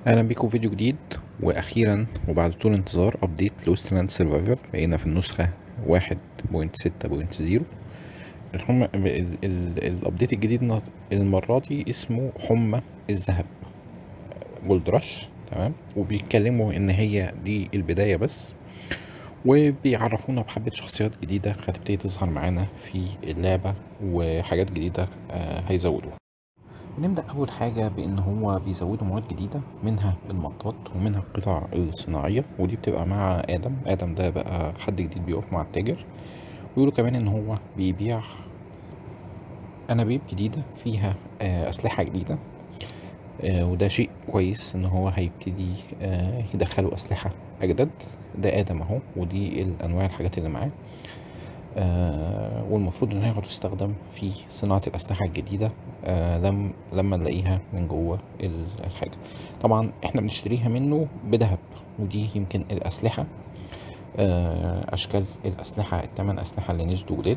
اهلا بيكم في فيديو جديد واخيرا وبعد طول انتظار ابديت لوستلاند سرفايفر بقينا في النسخه 1.6.0 الحمى الابديت الجديد المره دي اسمه حمى الذهب جولد رش تمام وبيتكلموا ان هي دي البدايه بس وبيعرفونا بحبة شخصيات جديدة هتبتدي تظهر معانا في اللعبة وحاجات جديدة آه، هيزودوها نبدأ أول حاجة بإن هو بيزودوا مواد جديدة منها المطاط ومنها القطع الصناعية ودي بتبقى مع آدم آدم ده بقى حد جديد بيقف مع التاجر ويقولوا كمان إن هو بيبيع أنابيب جديدة فيها آه، أسلحة جديدة آه، وده شيء كويس إن هو هيبتدي آه، يدخلوا أسلحة أجدد ده آدم أهو ودي الأنواع الحاجات اللي معاه آه والمفروض إن هي هتستخدم في صناعة الأسلحة الجديدة آه لم لما نلاقيها من جوه ال- الحاجة طبعا احنا بنشتريها منه بذهب ودي يمكن الأسلحة آه أشكال الأسلحة التمن أسلحة اللي نزلوا جداد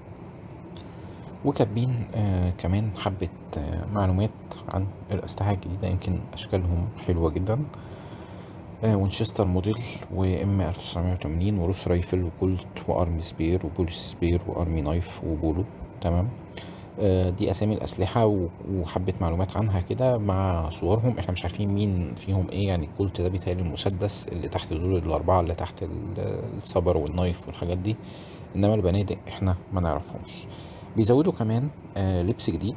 وكاتبين آه كمان حبة آه معلومات عن الأسلحة الجديدة يمكن أشكالهم حلوة جدا آه وينشستر موديل وام 1980 وروس رايفل وكولت وارمي سبير وبوليس سبير وارمي نايف وبولو تمام آه دي اسامي الاسلحه و- وحبه معلومات عنها كده مع صورهم احنا مش عارفين مين فيهم ايه يعني كولت ده بيتهيألي المسدس اللي تحت دول الاربعه اللي تحت ال- الصبر والنايف والحاجات دي انما البنادق احنا ما نعرفهمش بيزودوا كمان آه لبس جديد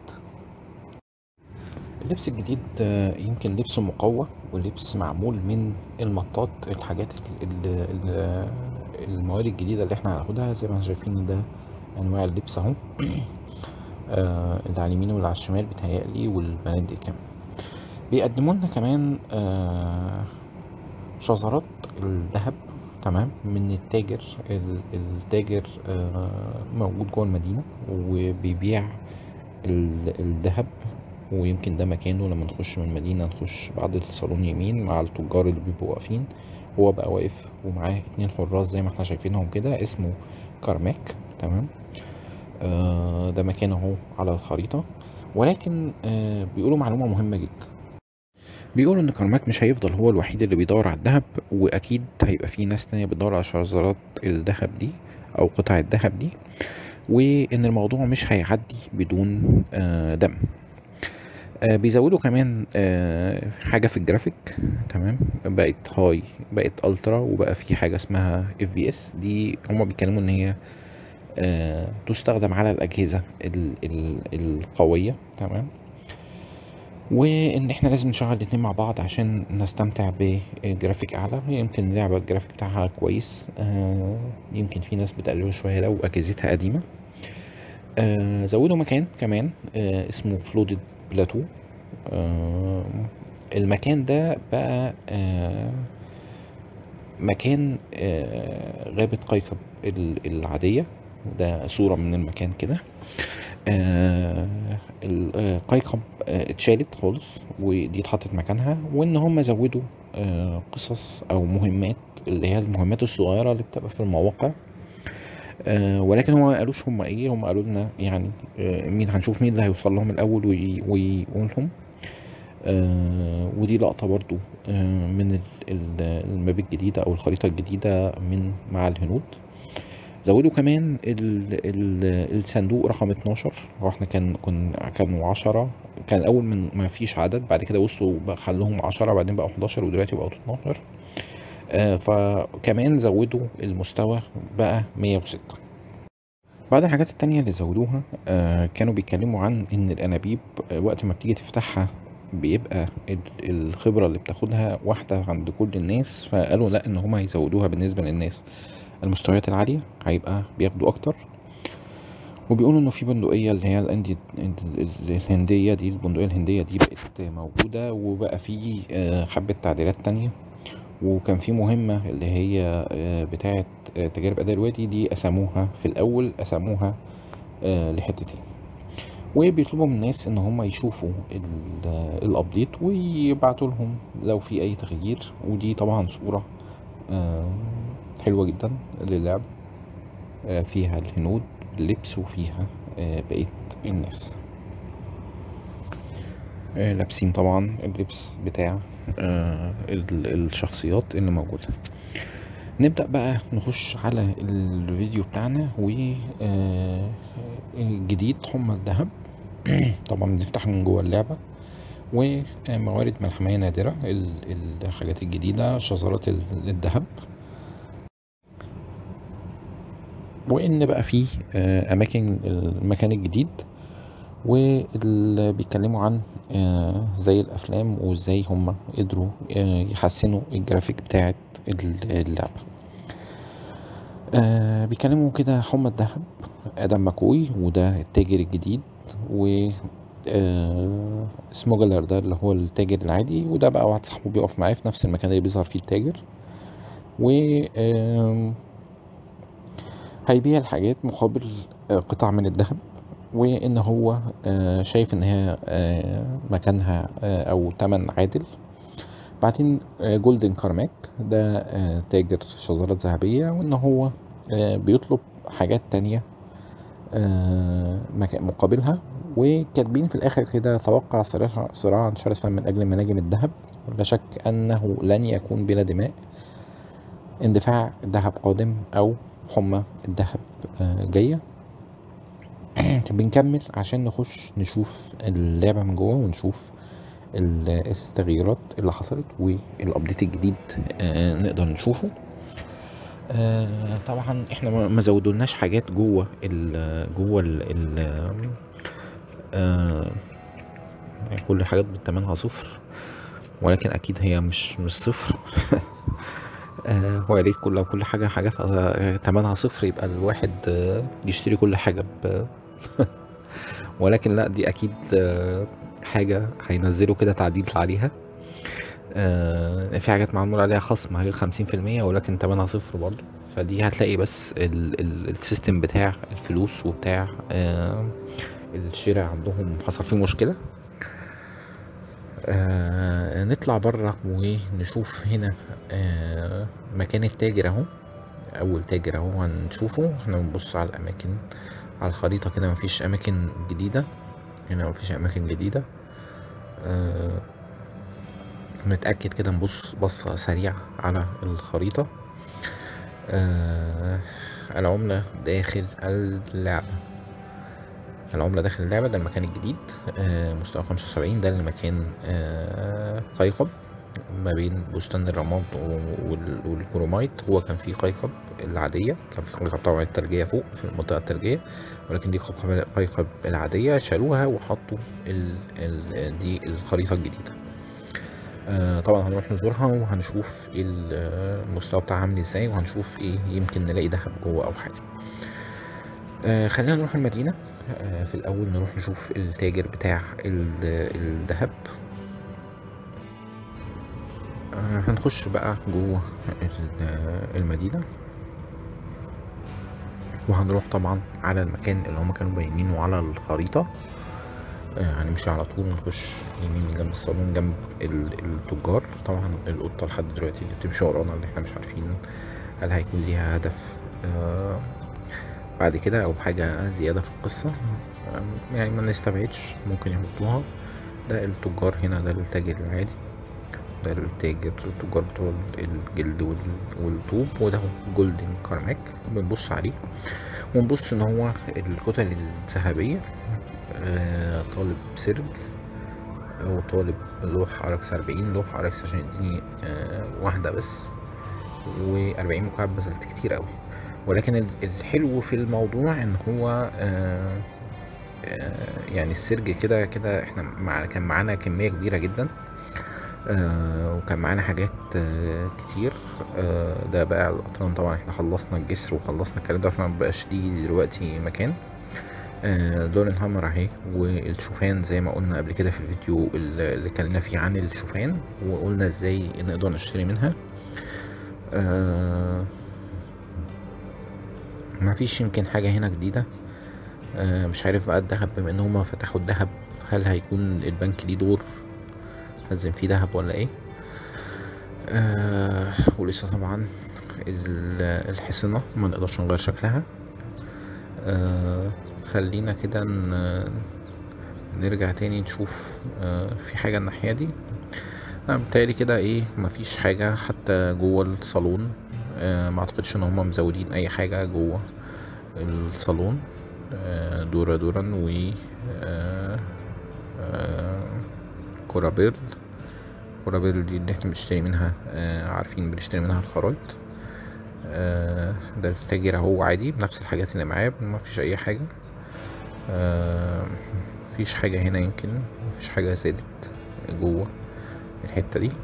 اللبس الجديد آه، يمكن لبس مقوى ولبس معمول من المطاط الحاجات ال- ال- ال- المواد الجديدة اللي احنا هناخدها زي ما احنا شايفين ده انواع اللبس اهو آه، اللي على اليمين واللي على الشمال بيتهيألي والبنادق كمان بيقدموا لنا كمان آه، شذرات الذهب تمام من التاجر ال- التاجر آه، موجود جوه المدينة وبيبيع ال- الذهب ويمكن ده مكانه لما نخش من المدينة نخش بعد الصالون يمين مع التجار اللي بيبقوا واقفين هو بقى واقف ومعاه اتنين حراس زي ما احنا شايفينهم كده اسمه كارماك تمام آه ده مكانه اهو على الخريطة ولكن آه بيقولوا معلومة مهمة جدا بيقولوا ان كارماك مش هيفضل هو الوحيد اللي بيدور على الذهب واكيد هيبقى في ناس تانية بتدور على شذرات الذهب دي او قطع الذهب دي وان الموضوع مش هيعدي بدون آه دم آه بيزودوا كمان آه حاجة في الجرافيك تمام بقت هاي بقت الترا وبقى في حاجة اسمها اف في اس دي هما بيتكلموا ان هي آه تستخدم على الأجهزة ال ال القوية تمام وان احنا لازم نشغل الاتنين مع بعض عشان نستمتع بجرافيك اعلى يمكن اللعبة الجرافيك بتاعها كويس آه يمكن في ناس بتقلله شوية لو اجهزتها قديمة آه زودوا مكان كمان آه اسمه فلودد بلاتو آه المكان ده بقى آه مكان آه غابة قيقب ال- العادية ده صورة من المكان كده آه ال- آه، قيقب آه اتشالت خالص ودي اتحطت مكانها وان هم زودوا آه قصص او مهمات اللي هي المهمات الصغيرة اللي بتبقى في المواقع آه ولكن هم ما قالوش هم ايه هم قالوا لنا يعني آه مين هنشوف مين اللي هيوصل لهم الاول وي- ويقول لهم آه ودي لقطة برضو آه من ال- ال- الماب الجديدة أو الخريطة الجديدة من مع الهنود زودوا كمان ال ال الصندوق رقم 12 هو احنا كان كنا كانوا 10 كان الأول من ما فيش عدد بعد كده وصلوا بقى خلوهم 10 بعدين بقوا 11 ودلوقتي بقوا 12 آه فكمان زودوا المستوى بقى 106 بعض الحاجات التانية اللي زودوها آه كانوا بيتكلموا عن إن الأنابيب آه، وقت ما بتيجي تفتحها بيبقى ال- الخبرة اللي بتاخدها واحدة عند كل الناس فقالوا لا إن هما هيزودوها بالنسبة للناس المستويات العالية هيبقى بياخدوا أكتر وبيقولوا إنه في بندقية اللي هي الأندي ال- ال- الهندية دي البندقية الهندية دي بقت موجودة وبقى في آه، حبة تعديلات تانية وكان في مهمة اللي هي آه، بتاعة آه، تجارب أداء الوادي دي قسموها في الأول قسموها آه، لحتتين وبيطلبوا من الناس ان هم يشوفوا ال- الابديت ويبعتوا لهم لو في اي تغيير ودي طبعا صورة آه، حلوة جدا للعب آه، فيها الهنود باللبس وفيها آه، بقية الناس آه، لابسين طبعا اللبس بتاع آه، ال- الشخصيات اللي موجودة نبدأ بقى نخش على الفيديو بتاعنا و آه، جديد حمى الذهب طبعا بنفتح من جوه اللعبة وموارد ملحمية نادرة ال- الحاجات الجديدة شذرات ال- الذهب وإن بقى فيه آه، أماكن المكان الجديد واللي بيتكلموا عن آه، زي الأفلام وإزاي هم قدروا آه، يحسنوا الجرافيك بتاعت ال- اللعبة آه بيكلموا كده حمى الذهب ادم مكوي وده التاجر الجديد و آه سموجلر ده اللي هو التاجر العادي وده بقى واحد صاحبه بيقف معاه في نفس المكان اللي بيظهر فيه التاجر و آم، هيبيع الحاجات مقابل آه، قطع من الذهب وان هو آه، شايف ان هي آه، مكانها آه، او تمن عادل بعدين آه، جولدن كارماك ده آه، تاجر شذرات ذهبية وان هو آه، بيطلب حاجات تانية آه، مك- مقابلها وكاتبين في الاخر كده توقع صراع- صراعا شرسا من اجل مناجم الذهب لا شك انه لن يكون بلا دماء اندفاع الذهب قادم او حمى الذهب آه، جايه بنكمل عشان نخش نشوف اللعبة من جوه ونشوف ال- التغييرات اللي حصلت والابديت الجديد آه، نقدر نشوفه آه، طبعا احنا ما ما زودولناش حاجات جوه ال جوه ال ال آه، يعني كل الحاجات بتمنها صفر ولكن اكيد هي مش مش صفر آه، هو يا ريت كل لو كل حاجه حاجاتها تمنها صفر يبقى الواحد آه، يشتري كل حاجه ب ولكن لا دي اكيد آه، حاجه هينزلوا كده تعديل عليها آه، في حاجات معمول عليها خصم هي خمسين في المية ولكن تمنها صفر برضه فدي هتلاقي بس ال ال السيستم بتاع الفلوس وبتاع آه، الشراء عندهم حصل فيه مشكلة آه نطلع بره ونشوف هنا آه مكان التاجر اهو اول تاجر اهو هنشوفه احنا بنبص على الاماكن على الخريطة كده مفيش اماكن جديدة هنا مفيش اماكن جديدة آه نتأكد كده نبص بصة سريعة على الخريطة آه العملة داخل اللعبة العملة داخل اللعبة ده المكان الجديد آه مستوى خمسة وسبعين ده المكان آه قيقب ما بين بستان الرماد و- وال- والكرومايت هو كان فيه قيقب العادية كان في قيقب طبعا التلجية فوق في المنطقة التلجية ولكن دي قيقب قيقب العادية شالوها وحطوا ال ال دي الخريطة الجديدة آه طبعا هنروح نزورها وهنشوف ال- آه، المستوى بتاعها عامل ازاي وهنشوف ايه يمكن نلاقي دهب جوه او حاجة آه خلينا نروح المدينة آه في الأول نروح نشوف التاجر بتاع ال- الذهب آه هنخش بقى جوه ال- المدينة وهنروح طبعا على المكان اللي هما كانوا باينينه على الخريطة آه هنمشي على طول نخش يمين جنب الصالون جنب ال- التجار طبعا القطة لحد دلوقتي اللي بتمشي ورانا اللي احنا مش عارفين هل هيكون ليها هدف آه بعد كده او حاجة زيادة في القصة آم، يعني ما نستبعدش ممكن يحطوها ده التجار هنا ده التاجر العادي ده التاجر التجار بتوع الجلد وال- والطوب وده هو جولدن كارماك بنبص عليه ونبص ان هو الكتل الذهبية آه، طالب سرج او طالب لوح اركس اربعين لوح اركس عشان يديني آه، واحدة بس وأربعين مكعب بذلت كتير قوي ولكن ال- الحلو في الموضوع ان هو آه آه يعني السرج كده كده احنا مع كان معانا كمية كبيرة جدا آه وكان معانا حاجات آه كتير آه ده بقى القطران طبعا احنا خلصنا الجسر وخلصنا الكلام ده فما بقاش ليه دلوقتي مكان آه دورن هامر اهي والشوفان زي ما قلنا قبل كده في الفيديو اللي اللي اتكلمنا فيه عن الشوفان وقلنا ازاي نقدر نشتري منها آه ما فيش يمكن حاجة هنا جديدة آه مش عارف بقى الدهب بما ان هما فتحوا الدهب هل هيكون البنك ليه دور خزن فيه دهب ولا ايه آه ولسه طبعا ال- الحصنة ما نقدرش نغير شكلها آه خلينا كده ن- نرجع تاني نشوف آه في حاجة الناحية دي انا بتهيألي كده ايه مفيش حاجة حتى جوه الصالون آه ما اعتقدش ان هما مزودين اي حاجة جوه الصالون آه دورا دورا و آه آه كورابيل كورابيل دي اللي احنا بنشتري منها آه عارفين بنشتري منها الخرايط آه ده التاجر اهو عادي بنفس الحاجات اللي معاه مفيش اي حاجة آه مفيش حاجة هنا يمكن مفيش حاجة زادت جوه الحتة دي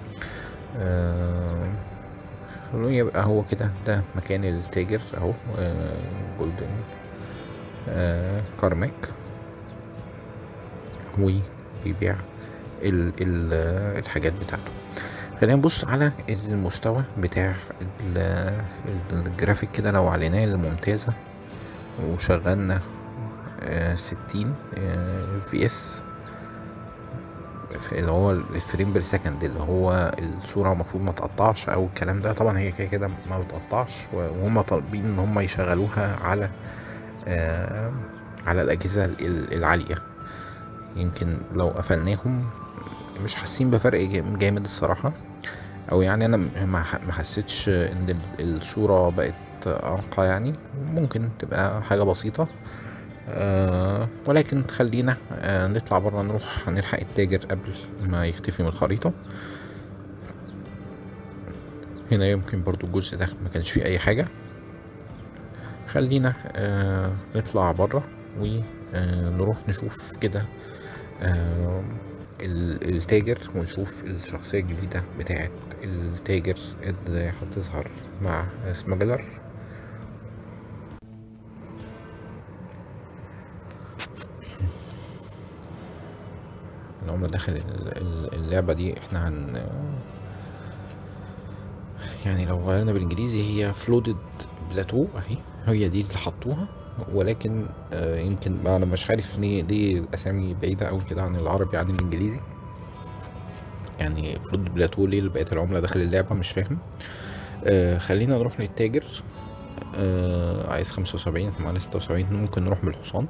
آه خلوني يبقى هو كده ده مكان التاجر اهو آه جولدن آه كارماك وبيبيع ال ال الحاجات بتاعته خلينا نبص على المستوى بتاع ال- الجرافيك كده لو عليناه للممتازة وشغلنا ستين في اس اللي هو الفريم بير سكند اللي هو الصورة المفروض ما تقطعش او الكلام ده طبعا هي كده كده ما بتقطعش وهم طالبين ان هم يشغلوها على آه على الاجهزة ال- العالية يمكن لو قفلناهم مش حاسين بفرق جام- جامد الصراحة او يعني انا م- ما ح- ما حسيتش ان ال- الصورة بقت انقى يعني ممكن تبقى حاجة بسيطة آه ولكن خلينا آه نطلع بره نروح نلحق التاجر قبل ما يختفي من الخريطة هنا يمكن برضو الجزء ده ما كانش فيه اي حاجة خلينا آه نطلع بره ونروح نشوف كده آه ال- التاجر ونشوف الشخصية الجديدة بتاعت التاجر اللي هتظهر مع سماجلر العملة داخل ال- ال- اللعبة دي احنا هن يعني لو غيرنا بالانجليزي هي فلودد بلاتو اهي هي دي اللي حطوها ولكن آه يمكن بقى انا مش عارف ليه ليه الاسامي بعيدة اوي كده عن العربي عن الانجليزي يعني فلود بلاتو ليه بقت العملة داخل اللعبة مش فاهم آه خلينا نروح للتاجر آه عايز خمسة وسبعين احنا معانا ستة وسبعين ممكن نروح بالحصان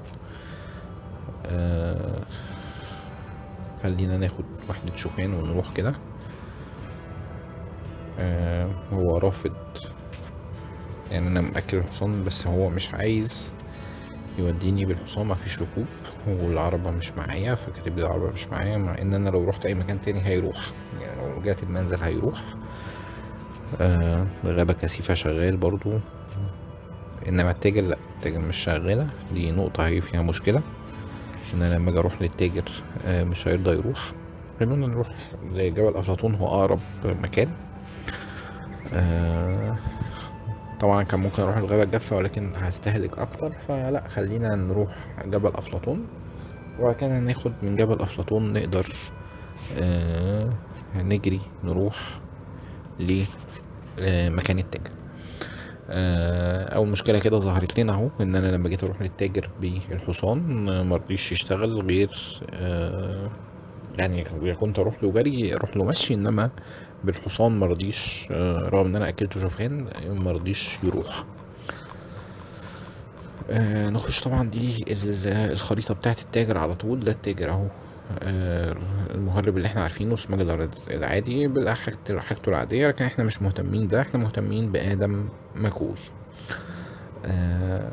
آه خلينا ناخد واحدة شوفان ونروح كده آه هو رافض يعني انا مأكل الحصان بس هو مش عايز يوديني بالحصان مفيش ركوب والعربة مش معايا فكاتب لي العربة مش معايا مع ان انا لو رحت اي مكان تاني هيروح يعني لو رجعت المنزل هيروح آه غابة كثيفة شغال برضو انما التاجر لا التاجر مش شغالة دي نقطة هي فيها مشكلة ان انا لما اجي اروح للتاجر آه مش هيرضى يروح خلونا نروح لجبل افلاطون هو اقرب مكان آه طبعا كان ممكن اروح الغابة الجافة ولكن هستهلك اكتر فلا خلينا نروح جبل افلاطون وبعد كده ناخد من جبل افلاطون نقدر آه نجري نروح لمكان التاجر آه، اول مشكله كده ظهرت لنا اهو ان انا لما جيت اروح للتاجر بالحصان آه، مرضيش يشتغل غير آه، يعني كنت اروح له جري اروح له مشي انما بالحصان مرضيش آه، رغم ان انا اكلته شوفان مرضيش يروح آه نخش طبعا دي ال- الخريطة بتاعت التاجر على طول ده التاجر اهو آه المهرب اللي احنا عارفينه سماجلر العادي بحاجته حاجته العادية لكن احنا مش مهتمين ده احنا مهتمين بآدم مكوي آه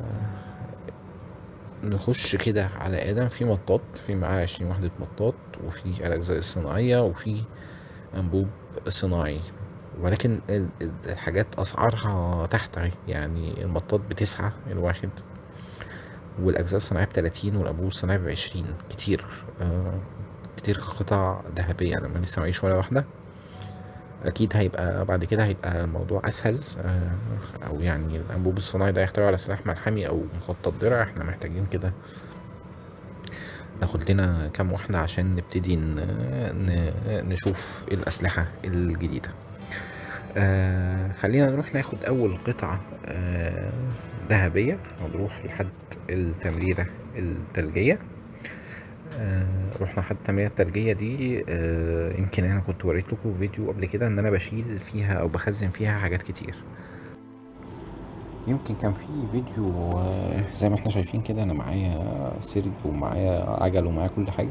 نخش كده على آدم في مطاط في معاه عشرين وحدة مطاط وفي الأجزاء الصناعية وفي أنبوب صناعي ولكن ال- ال- الحاجات أسعارها تحت أهي. يعني المطاط بتسعة الواحد والأجزاء الصناعية بتلاتين والأنبوب الصناعي بعشرين كتير آه كتير قطع ذهبية أنا لسه معيش ولا واحدة أكيد هيبقى بعد كده هيبقى الموضوع أسهل آه أو يعني الأنبوب الصناعي ده يحتوي على سلاح ملحمي أو مخطط درع احنا محتاجين كده ناخد لنا كام واحدة عشان نبتدي ن... ن... نشوف الأسلحة الجديدة آه خلينا نروح ناخد أول قطعة آه ذهبية ونروح لحد التمريرة التلجية آه رحنا لحد التمريرة التلجية دي آه يمكن أنا كنت وريت لكم فيديو قبل كده إن أنا بشيل فيها أو بخزن فيها حاجات كتير يمكن كان في فيديو آه، زي ما احنا شايفين كده انا معايا سرج ومعايا عجل ومعايا كل حاجة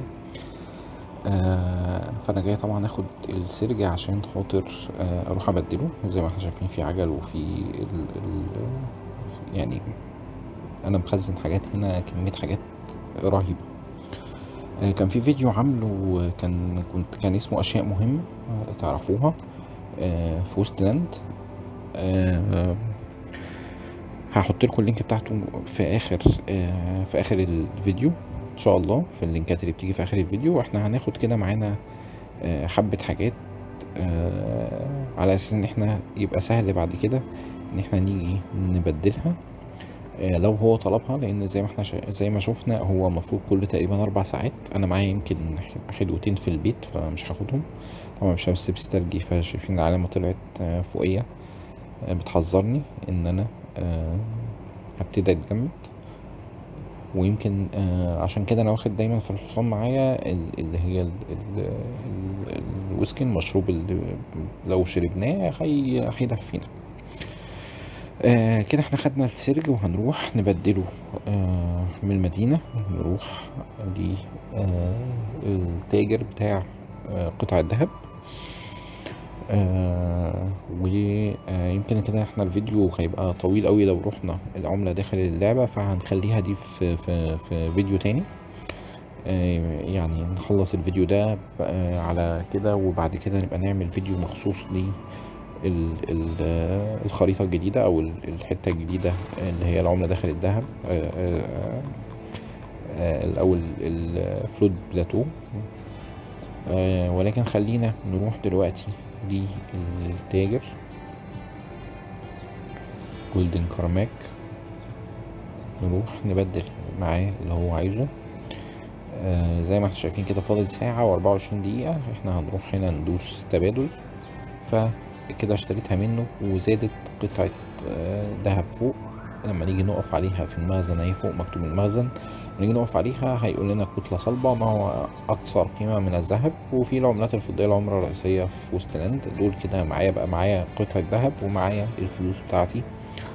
آه، فانا جاي طبعا اخد السرج عشان خاطر آه، اروح ابدله زي ما احنا شايفين في عجل وفي ال ال يعني انا مخزن حاجات هنا كمية حاجات رهيبة آه، كان في فيديو عامله كان كنت كان اسمه اشياء مهمة آه، تعرفوها آه، في وسط لاند آه، هحط لكم اللينك بتاعته في اخر آه، في اخر الفيديو ان شاء الله في اللينكات اللي بتيجي في اخر الفيديو واحنا هناخد كده معانا آه، حبة حاجات آه، على اساس ان احنا يبقى سهل بعد كده ان احنا نيجي نبدلها آه، لو هو طلبها لان زي ما احنا شا... زي ما شفنا هو المفروض كل تقريبا اربع ساعات انا معايا يمكن حدوتين في البيت فمش هاخدهم طبعا مش لابس لبس تلجي فشايفين العلامة طلعت آه، فوقية آه، بتحذرني ان انا آه، هبتدي اتجمد ويمكن آه، عشان كده انا واخد دايما في الحصان معايا ال- اللي هي ال- ال- ال- الويسكي المشروب اللي لو شربناه هي- هيدفينا آه كده احنا خدنا السرج وهنروح نبدله آه من المدينة نروح للتاجر بتاع آه قطع الذهب آه ويمكن كده احنا الفيديو هيبقى طويل قوي لو رحنا العملة داخل اللعبة فهنخليها دي في, في, في فيديو تاني آه يعني نخلص الفيديو ده آه على كده وبعد كده نبقى نعمل فيديو مخصوص ل ال- ال- آه، الخريطة الجديدة أو ال- الحتة الجديدة اللي هي العملة داخل الذهب آه، آه، آه، الأول الفلود بلاتو آه، ولكن خلينا نروح دلوقتي للتاجر جولدن كارماك نروح نبدل معاه اللي هو عايزه آه، زي ما احنا شايفين كده فاضل ساعة وأربعة وعشرين دقيقة احنا هنروح هنا ندوس تبادل فكده اشتريتها منه وزادت قطعة آه، دهب فوق لما نيجي نقف عليها في المخزن اهي فوق مكتوب المخزن لما نيجي نقف عليها هيقول لنا كتلة صلبة ما هو أكثر قيمة من الذهب وفي العملات الفضية العملة الرئيسية في وسط لاند دول كده معايا بقى معايا قطعة ذهب ومعايا الفلوس بتاعتي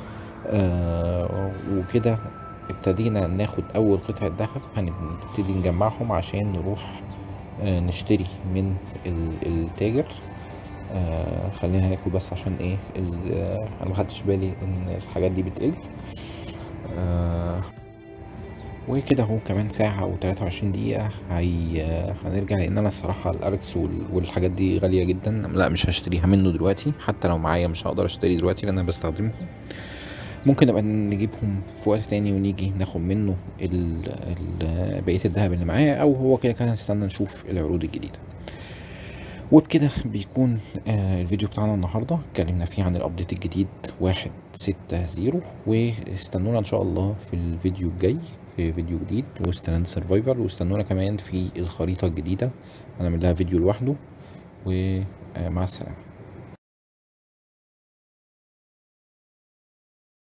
آه وكده ابتدينا ناخد أول قطعة ذهب هنبتدي نجمعهم عشان نروح آه نشتري من ال- التاجر آه خلينا ناكل بس عشان ايه ال- آه، انا مخدتش بالي ان الحاجات دي بتقل آه وكده اهو كمان ساعة وتلاتة وعشرين دقيقة هي هنرجع لأن أنا الصراحة الأركس وال- والحاجات دي غالية جدا لا مش هشتريها منه دلوقتي حتى لو معايا مش هقدر أشتري دلوقتي لأن أنا بستخدمهم ممكن نبقى نجيبهم في وقت تاني ونيجي ناخد منه ال ال بقية الذهب اللي معاه أو هو كده كده هنستنى نشوف العروض الجديدة وبكده بيكون آه الفيديو بتاعنا النهاردة اتكلمنا فيه عن الابديت الجديد واحد ستة زيرو واستنونا ان شاء الله في الفيديو الجاي في فيديو جديد وستلاند سرفايفر واستنونا كمان في الخريطة الجديدة هنعمل لها فيديو لوحده ومع السلامة